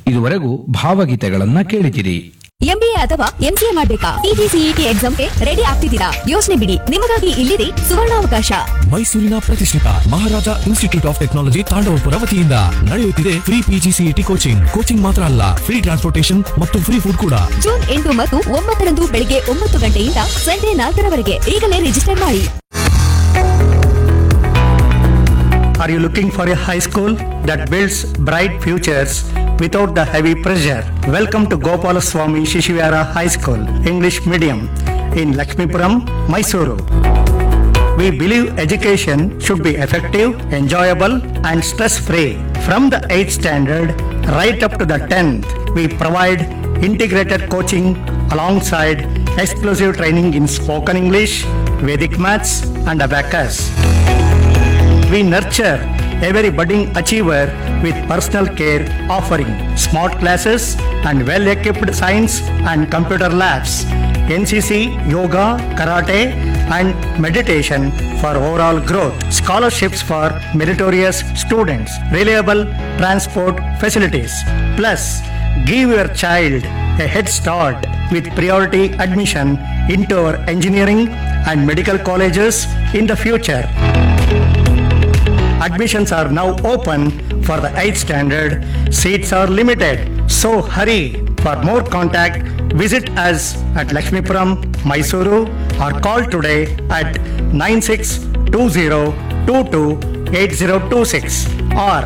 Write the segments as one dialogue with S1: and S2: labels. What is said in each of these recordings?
S1: ಇದುವರೆಗೂ ಭಾವಗೀತೆಗಳನ್ನ ಕೇಳಿದಿರಿ
S2: ಎಂಬಿಎ ಅಥವಾ ಎಂಸಿಎ ಮಾಡ್ಬೇಕಾ ಟಿಟಿಸಿಇಟಿ ಎಕ್ಸಾಮ್ಗೆ ರೆಡಿ ಆಗ್ತಿದ್ದೀರಾ ಯೋಚನೆ ಬಿಡಿ ನಿಮಗಾಗಿ ಇಲ್ಲಿದೆ ಸುವರ್ಣಾವಕಾಶ
S3: ಮೈಸೂರಿನ ಪ್ರತಿಷ್ಠಿತ Maharaja institute of technology Tandavapura ವತಿಯಿಂದ ನಡೆಯುತ್ತಿದೆ ಫ್ರೀ ಪಿಜಿಸಿಇಟಿ ಕೋಚಿಂಗ್ ಕೋಚಿಂಗ್ ಮಾತ್ರ ಅಲ್ಲ ಫ್ರೀ ಟ್ರಾನ್ಸ್ಪೋರ್ಟೇಶನ್ ಮತ್ತು ಫ್ರೀ ಫುಡ್ ಕೂಡ
S2: ಜೂನ್ ಎಂಟು ಮತ್ತು ಒಂಬತ್ತರಂದು ಬೆಳಿಗ್ಗೆ ಒಂಬತ್ತು ಗಂಟೆಯಿಂದ ಸಂಜೆ ನಾಲ್ಕರವರೆಗೆ ಈಗಲೇ ರಿಜಿಸ್ಟರ್ ಮಾಡಿ
S4: Are you looking for a high school that builds bright futures without the heavy pressure? Welcome to Gopala Swami Shishivara High School, English Medium, in Lakshmipuram, Mysuru. We believe education should be effective, enjoyable, and stress free. From the 8th standard right up to the 10th, we provide integrated coaching alongside exclusive training in spoken English, Vedic maths, and abacus. We nurture every budding achiever with personal care offering smart classes and well equipped science and computer labs, NCC, yoga, karate, and meditation for overall growth, scholarships for meritorious students, reliable transport facilities. Plus, give your child a head start with priority admission into our engineering and medical colleges in the future. Admissions are now open for the 8th standard. Seats are limited. So hurry. For more contact, visit us at Lakshmipuram, Mysuru or call today at 9620228026 or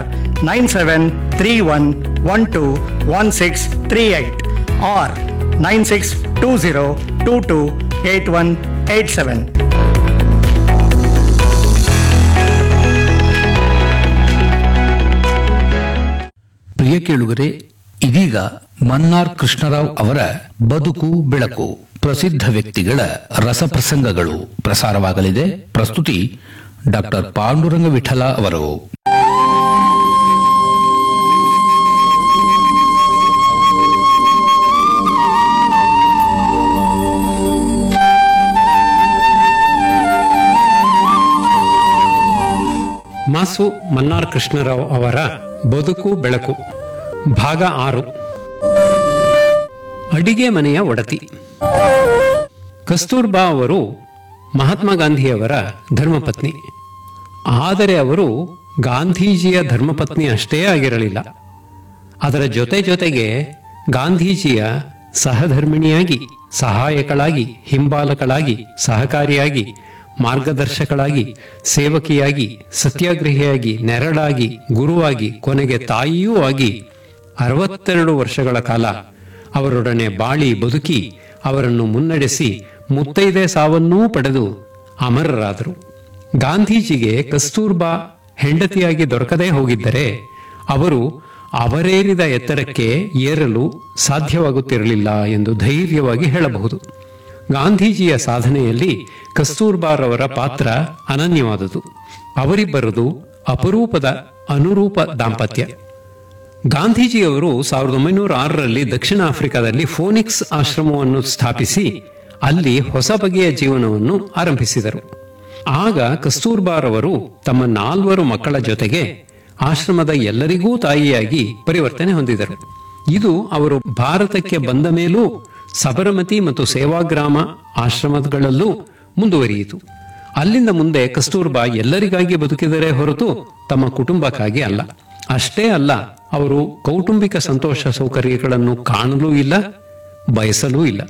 S4: 9731121638 or 9620228187.
S1: ಪ್ರಿಯ ಕೇಳುಗರೆ ಇದೀಗ ಮನ್ನಾರ್ ಕೃಷ್ಣರಾವ್ ಅವರ ಬದುಕು ಬೆಳಕು ಪ್ರಸಿದ್ಧ ವ್ಯಕ್ತಿಗಳ ರಸಪ್ರಸಂಗಗಳು ಪ್ರಸಾರವಾಗಲಿದೆ ಪ್ರಸ್ತುತಿ doctor Panduranga Vittala ಅವರು
S5: ಮಾಸು ಮನ್ನಾರ್ ಕೃಷ್ಣರಾವ್ ಅವರ ಬದುಕು ಬೆಳಕು ಭಾಗ ಆರು ಅಡಿಗೆ ಮನೆಯ ಒಡತಿ ಕಸ್ತೂರ್ಬಾ ಅವರು ಮಹಾತ್ಮ ಗಾಂಧಿಯವರ ಧರ್ಮಪತ್ನಿ ಆದರೆ ಅವರು ಗಾಂಧೀಜಿಯ ಧರ್ಮಪತ್ನಿ ಅಷ್ಟೇ ಆಗಿರಲಿಲ್ಲ ಅದರ ಜೊತೆ ಜೊತೆಗೆ ಗಾಂಧೀಜಿಯ ಸಹಧರ್ಮಿಣಿಯಾಗಿ ಸಹಾಯಕಳಾಗಿ ಹಿಂಬಾಲಕಳಾಗಿ ಸಹಕಾರಿಯಾಗಿ ಮಾರ್ಗದರ್ಶಕಳಾಗಿ ಸೇವಕಿಯಾಗಿ ಸತ್ಯಾಗ್ರಹಿಯಾಗಿ ನೆರಳಾಗಿ ಗುರುವಾಗಿ ಕೊನೆಗೆ ತಾಯಿಯೂ ಆಗಿ ಅರವತ್ತೆರಡು ವರ್ಷಗಳ ಕಾಲ ಅವರೊಡನೆ ಬಾಳಿ ಬದುಕಿ ಅವರನ್ನು ಮುನ್ನಡೆಸಿ ಮುತ್ತೈದೆ ಸಾವನ್ನೂ ಪಡೆದು ಅಮರರಾದರು ಗಾಂಧೀಜಿಗೆ ಕಸ್ತೂರ್ಬಾ ಹೆಂಡತಿಯಾಗಿ ದೊರಕದೇ ಹೋಗಿದ್ದರೆ ಅವರು ಅವರೇರಿದ ಎತ್ತರಕ್ಕೆ ಏರಲು ಸಾಧ್ಯವಾಗುತ್ತಿರಲಿಲ್ಲ ಎಂದು ಧೈರ್ಯವಾಗಿ ಹೇಳಬಹುದು ಗಾಂಧೀಜಿಯ ಸಾಧನೆಯಲ್ಲಿ ಕಸ್ತೂರ್ಬಾರವರ ಪಾತ್ರ ಅನನ್ಯವಾದುದು ಅವರಿಬ್ಬರದು ಅಪರೂಪದ ಅನುರೂಪ ದಾಂಪತ್ಯ ಗಾಂಧೀಜಿಯವರು ಸಾವಿರದ ಒಂಬೈನೂರ ಆರರಲ್ಲಿ ದಕ್ಷಿಣ ಆಫ್ರಿಕಾದಲ್ಲಿ ಫೋನಿಕ್ಸ್ ಆಶ್ರಮವನ್ನು ಸ್ಥಾಪಿಸಿ ಅಲ್ಲಿ ಹೊಸ ಬಗೆಯ ಜೀವನವನ್ನು ಆರಂಭಿಸಿದರು ಆಗ ಕಸ್ತೂರ್ಬಾರವರು ತಮ್ಮ ನಾಲ್ವರು ಮಕ್ಕಳ ಜೊತೆಗೆ ಆಶ್ರಮದ ಎಲ್ಲರಿಗೂ ತಾಯಿಯಾಗಿ ಪರಿವರ್ತನೆ ಹೊಂದಿದರು ಇದು ಅವರು ಭಾರತಕ್ಕೆ ಬಂದ ಮೇಲೂ ಸಬರಮತಿ ಮತ್ತು ಸೇವಾಗ್ರಾಮ ಆಶ್ರಮಗಳಲ್ಲೂ ಮುಂದುವರಿಯಿತು ಅಲ್ಲಿಂದ ಮುಂದೆ ಕಸ್ತೂರ್ಬಾ ಎಲ್ಲರಿಗಾಗಿ ಬದುಕಿದರೆ ಹೊರತು ತಮ್ಮ ಕುಟುಂಬಕ್ಕಾಗಿ ಅಲ್ಲ ಅಷ್ಟೇ ಅಲ್ಲ ಅವರು ಕೌಟುಂಬಿಕ ಸಂತೋಷ ಸೌಕರ್ಯಗಳನ್ನು ಕಾಣಲೂ ಇಲ್ಲ ಬಯಸಲೂ ಇಲ್ಲ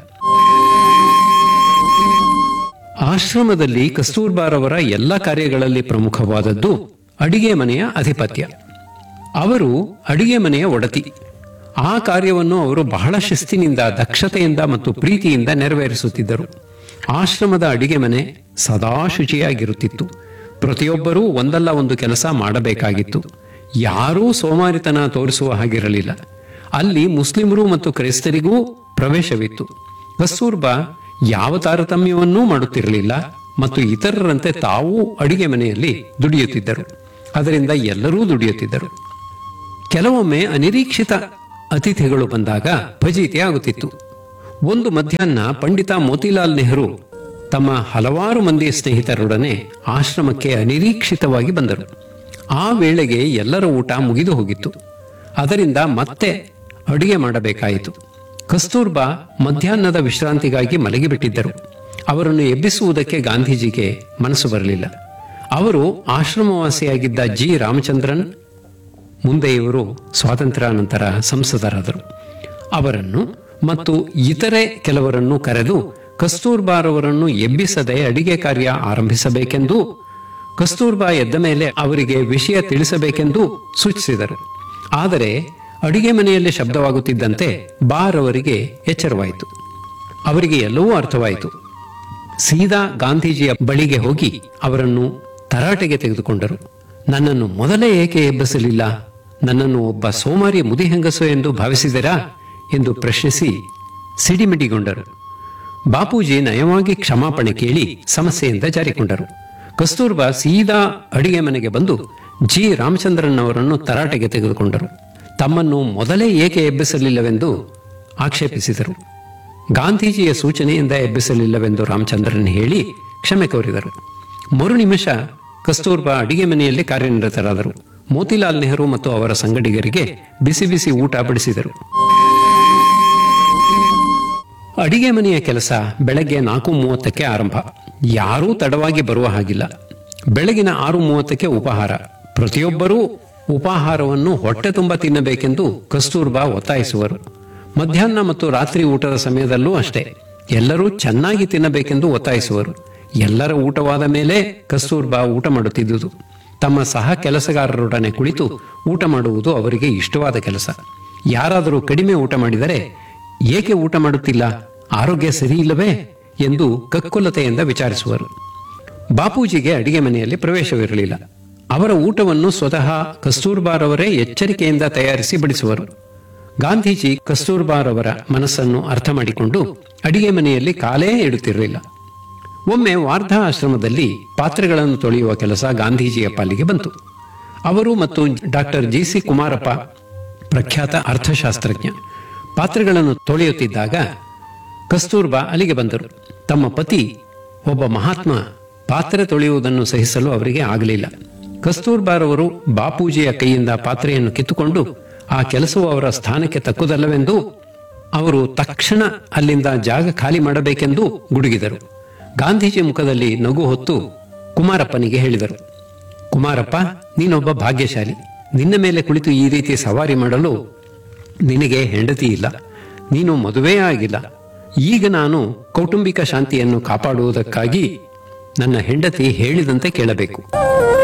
S5: ಆಶ್ರಮದಲ್ಲಿ ಕಸ್ತೂರ್ಬಾರವರ ಎಲ್ಲ ಕಾರ್ಯಗಳಲ್ಲಿ ಪ್ರಮುಖವಾದದ್ದು ಅಡಿಗೆ ಮನೆಯ ಅಧಿಪತ್ಯ ಅವರು ಅಡಿಗೆ ಮನೆಯ ಒಡತಿ ಆ ಕಾರ್ಯವನ್ನು ಅವರು ಬಹಳ ಶಿಸ್ತಿನಿಂದ ದಕ್ಷತೆಯಿಂದ ಮತ್ತು ಪ್ರೀತಿಯಿಂದ ನೆರವೇರಿಸುತ್ತಿದ್ದರು ಆಶ್ರಮದ ಅಡಿಗೆ ಮನೆ ಸದಾ ಶುಚಿಯಾಗಿರುತ್ತಿತ್ತು ಪ್ರತಿಯೊಬ್ಬರೂ ಒಂದಲ್ಲ ಒಂದು ಕೆಲಸ ಮಾಡಬೇಕಾಗಿತ್ತು ಯಾರೂ ಸೋಮಾರಿತನ ತೋರಿಸುವ ಹಾಗಿರಲಿಲ್ಲ ಅಲ್ಲಿ ಮುಸ್ಲಿಮರು ಮತ್ತು ಕ್ರೈಸ್ತರಿಗೂ ಪ್ರವೇಶವಿತ್ತು ಕಸ್ತೂರ್ಬಾ ಯಾವ ತಾರತಮ್ಯವನ್ನೂ ಮಾಡುತ್ತಿರಲಿಲ್ಲ ಮತ್ತು ಇತರರಂತೆ ತಾವೂ ಅಡಿಗೆ ಮನೆಯಲ್ಲಿ ದುಡಿಯುತ್ತಿದ್ದರು ಅದರಿಂದ ಎಲ್ಲರೂ ದುಡಿಯುತ್ತಿದ್ದರು ಕೆಲವೊಮ್ಮೆ ಅನಿರೀಕ್ಷಿತ ಅತಿಥಿಗಳು ಬಂದಾಗ ಫಜೀತಿ ಆಗುತ್ತಿತ್ತು ಒಂದು ಮಧ್ಯಾಹ್ನ ಪಂಡಿತ ಮೋತಿಲಾಲ್ ನೆಹರು ತಮ್ಮ ಹಲವಾರು ಮಂದಿ ಸ್ನೇಹಿತರೊಡನೆ ಆಶ್ರಮಕ್ಕೆ ಅನಿರೀಕ್ಷಿತವಾಗಿ ಬಂದರು ಆ ವೇಳೆಗೆ ಎಲ್ಲರ ಊಟ ಮುಗಿದು ಹೋಗಿತ್ತು ಅದರಿಂದ ಮತ್ತೆ ಅಡುಗೆ ಮಾಡಬೇಕಾಯಿತು ಕಸ್ತೂರ್ಬಾ ಮಧ್ಯಾಹ್ನದ ವಿಶ್ರಾಂತಿಗಾಗಿ ಮಲಗಿಬಿಟ್ಟಿದ್ದರು ಅವರನ್ನು ಎಬ್ಬಿಸುವುದಕ್ಕೆ ಗಾಂಧೀಜಿಗೆ ಮನಸ್ಸು ಬರಲಿಲ್ಲ ಅವರು ಆಶ್ರಮವಾಸಿಯಾಗಿದ್ದ ಜಿ ರಾಮಚಂದ್ರನ್ ಮುಂದೆ ಇವರು ಸ್ವಾತಂತ್ರ್ಯಾನಂತರ ಸಂಸದರಾದರು ಅವರನ್ನು ಮತ್ತು ಇತರೆ ಕೆಲವರನ್ನು ಕರೆದು ಕಸ್ತೂರ್ಬಾರವರನ್ನು ಎಬ್ಬಿಸದೆ ಅಡಿಗೆ ಕಾರ್ಯ ಆರಂಭಿಸಬೇಕೆಂದು ಕಸ್ತೂರ್ಬಾ ಎದ್ದ ಮೇಲೆ ಅವರಿಗೆ ವಿಷಯ ತಿಳಿಸಬೇಕೆಂದು ಸೂಚಿಸಿದರು ಆದರೆ ಅಡಿಗೆ ಮನೆಯಲ್ಲಿ ಶಬ್ದವಾಗುತ್ತಿದ್ದಂತೆ ಬಾರ್ ಅವರಿಗೆ ಎಚ್ಚರವಾಯಿತು ಅವರಿಗೆ ಎಲ್ಲವೂ ಅರ್ಥವಾಯಿತು ಸೀದಾ ಗಾಂಧೀಜಿಯ ಬಳಿಗೆ ಹೋಗಿ ಅವರನ್ನು ತರಾಟೆಗೆ ತೆಗೆದುಕೊಂಡರು ನನ್ನನ್ನು ಮೊದಲೇ ಏಕೆ ಎಬ್ಬಿಸಲಿಲ್ಲ ನನ್ನನ್ನು ಒಬ್ಬ ಸೋಮಾರಿ ಮುದಿ ಹೆಂಗಸು ಎಂದು ಭಾವಿಸಿದರಾ ಎಂದು ಪ್ರಶ್ನಿಸಿ ಸಿಡಿಮಿಡಿಗೊಂಡರು ಬಾಪೂಜಿ ನಯವಾಗಿ ಕ್ಷಮಾಪಣೆ ಕೇಳಿ ಸಮಸ್ಯೆಯಿಂದ ಜಾರಿಕೊಂಡರು ಕಸ್ತೂರ್ಬಾ ಸೀದಾ ಅಡಿಗೆ ಮನೆಗೆ ಬಂದು ಜಿ ರಾಮಚಂದ್ರನ್ ಅವರನ್ನು ತರಾಟೆಗೆ ತೆಗೆದುಕೊಂಡರು ತಮ್ಮನ್ನು ಮೊದಲೇ ಏಕೆ ಎಬ್ಬಿಸಲಿಲ್ಲವೆಂದು ಆಕ್ಷೇಪಿಸಿದರು ಗಾಂಧೀಜಿಯ ಸೂಚನೆಯಿಂದ ಎಬ್ಬಿಸಲಿಲ್ಲವೆಂದು ರಾಮಚಂದ್ರನ್ ಹೇಳಿ ಕ್ಷಮೆ ಕೋರಿದರು ಮರು ನಿಮಿಷ ಕಸ್ತೂರ್ಬಾ ಅಡಿಗೆ ಮನೆಯಲ್ಲಿ ಕಾರ್ಯನಿರತರಾದರು ಮೋತಿಲಾಲ್ ನೆಹರು ಮತ್ತು ಅವರ ಸಂಗಡಿಗರಿಗೆ ಬಿಸಿ ಬಿಸಿ ಊಟ ಬಡಿಸಿದರು ಅಡಿಗೆ ಮನೆಯ ಕೆಲಸ ಬೆಳಗ್ಗೆ ನಾಲ್ಕು ಮೂವತ್ತಕ್ಕೆ ಆರಂಭ ಯಾರೂ ತಡವಾಗಿ ಬರುವ ಹಾಗಿಲ್ಲ ಬೆಳಗಿನ ಆರು ಮೂವತ್ತಕ್ಕೆ ಉಪಹಾರ ಪ್ರತಿಯೊಬ್ಬರೂ ಉಪಾಹಾರವನ್ನು ಹೊಟ್ಟೆ ತುಂಬ ತಿನ್ನಬೇಕೆಂದು ಕಸ್ತೂರ್ಬಾ ಒತ್ತಾಯಿಸುವರು ಮಧ್ಯಾಹ್ನ ಮತ್ತು ರಾತ್ರಿ ಊಟದ ಸಮಯದಲ್ಲೂ ಅಷ್ಟೇ ಎಲ್ಲರೂ ಚೆನ್ನಾಗಿ ತಿನ್ನಬೇಕೆಂದು ಒತ್ತಾಯಿಸುವರು ಎಲ್ಲರ ಊಟವಾದ ಮೇಲೆ ಕಸ್ತೂರ್ಬಾ ಊಟ ಮಾಡುತ್ತಿದ್ದುದು ತಮ್ಮ ಸಹ ಕೆಲಸಗಾರರೊಡನೆ ಕುಳಿತು ಊಟ ಮಾಡುವುದು ಅವರಿಗೆ ಇಷ್ಟವಾದ ಕೆಲಸ ಯಾರಾದರೂ ಕಡಿಮೆ ಊಟ ಮಾಡಿದರೆ ಏಕೆ ಊಟ ಮಾಡುತ್ತಿಲ್ಲ ಆರೋಗ್ಯ ಸರಿಯಿಲ್ಲವೇ ಎಂದು ಕಕ್ಕುಲತೆಯಿಂದ ವಿಚಾರಿಸುವರು ಬಾಪೂಜಿಗೆ ಅಡಿಗೆ ಮನೆಯಲ್ಲಿ ಪ್ರವೇಶವಿರಲಿಲ್ಲ ಅವರ ಊಟವನ್ನು ಸ್ವತಃ ಕಸ್ತೂರ್ಬಾರವರೇ ಎಚ್ಚರಿಕೆಯಿಂದ ತಯಾರಿಸಿ ಬಡಿಸುವರು ಗಾಂಧೀಜಿ ಕಸ್ತೂರ್ಬಾರವರ ಮನಸ್ಸನ್ನು ಅರ್ಥ ಮಾಡಿಕೊಂಡು ಅಡಿಗೆ ಮನೆಯಲ್ಲಿ ಕಾಲೇ ಇಡುತ್ತಿರಲಿಲ್ಲ ಒಮ್ಮೆ ವಾರ್ಧಾ ಆಶ್ರಮದಲ್ಲಿ ಪಾತ್ರೆಗಳನ್ನು ತೊಳೆಯುವ ಕೆಲಸ ಗಾಂಧೀಜಿಯ ಪಾಲಿಗೆ ಬಂತು ಅವರು ಮತ್ತು ಡಾಕ್ಟರ್ ಜಿ ಸಿ ಕುಮಾರಪ್ಪ ಪ್ರಖ್ಯಾತ ಅರ್ಥಶಾಸ್ತ್ರಜ್ಞ ಪಾತ್ರೆಗಳನ್ನು ತೊಳೆಯುತ್ತಿದ್ದಾಗ ಕಸ್ತೂರ್ಬಾ ಅಲ್ಲಿಗೆ ಬಂದರು ತಮ್ಮ ಪತಿ ಒಬ್ಬ ಮಹಾತ್ಮ ಪಾತ್ರೆ ತೊಳೆಯುವುದನ್ನು ಸಹಿಸಲು ಅವರಿಗೆ ಆಗಲಿಲ್ಲ ಕಸ್ತೂರ್ಬಾರವರು ಬಾಪೂಜಿಯ ಕೈಯಿಂದ ಪಾತ್ರೆಯನ್ನು ಕಿತ್ತುಕೊಂಡು ಆ ಕೆಲಸವು ಅವರ ಸ್ಥಾನಕ್ಕೆ ತಕ್ಕುದಲ್ಲವೆಂದು ಅವರು ತಕ್ಷಣ ಅಲ್ಲಿಂದ ಜಾಗ ಖಾಲಿ ಮಾಡಬೇಕೆಂದು ಗುಡುಗಿದರು ಗಾಂಧೀಜಿ ಮುಖದಲ್ಲಿ ನಗು ಹೊತ್ತು ಕುಮಾರಪ್ಪನಿಗೆ ಹೇಳಿದರು ಕುಮಾರಪ್ಪ ನೀನೊಬ್ಬ ಭಾಗ್ಯಶಾಲಿ ನಿನ್ನ ಮೇಲೆ ಕುಳಿತು ಈ ರೀತಿ ಸವಾರಿ ಮಾಡಲು ನಿನಗೆ ಹೆಂಡತಿ ಇಲ್ಲ ನೀನು ಮದುವೆ ಆಗಿಲ್ಲ ಈಗ ನಾನು ಕೌಟುಂಬಿಕ ಶಾಂತಿಯನ್ನು ಕಾಪಾಡುವುದಕ್ಕಾಗಿ ನನ್ನ ಹೆಂಡತಿ ಹೇಳಿದಂತೆ ಕೇಳಬೇಕು